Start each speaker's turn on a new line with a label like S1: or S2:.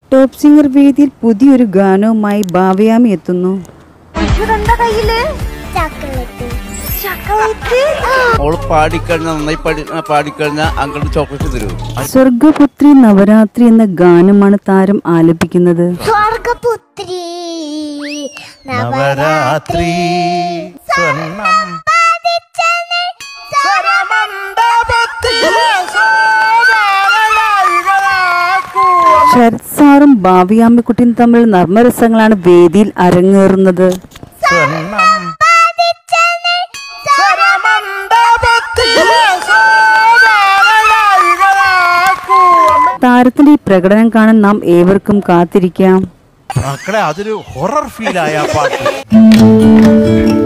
S1: top singer വേദിയിൽ പുതിയൊരു ഗാനവുമായി ഭാവയാമി എത്തുന്നു
S2: ഇതെന്താ കയ്യില് ചക്കളത്ത് ചക്കളത്ത്
S3: അവള് പാടിക്കഴിഞ്ഞാൽ നന്നായി പാടി പാടിക്കഴിഞ്ഞാൽ അങ്കിളിന് ചോക്ലേറ്റ് തരൂ
S1: സ്വർഗപുത്രി നവരാത്രി എന്ന ഗാനമാണ് താരം ആലപിക്കുന്നത്
S2: സ്വർഗപുത്രി
S4: നവരാത്രി സ്വർണം
S1: ശരത് സാറും ഭാവിയാമ്മിക്കുട്ടിയും തമ്മിൽ നർമ്മരസങ്ങളാണ് വേദിയിൽ അരങ്ങേറുന്നത്
S4: സ്വർണം
S1: താരത്തിന്റെ ഈ പ്രകടനം കാണാൻ നാം ഏവർക്കും കാത്തിരിക്കാം
S4: മക്കളെ അതൊരു ഹൊറർ ഫീലായ പാട്ട്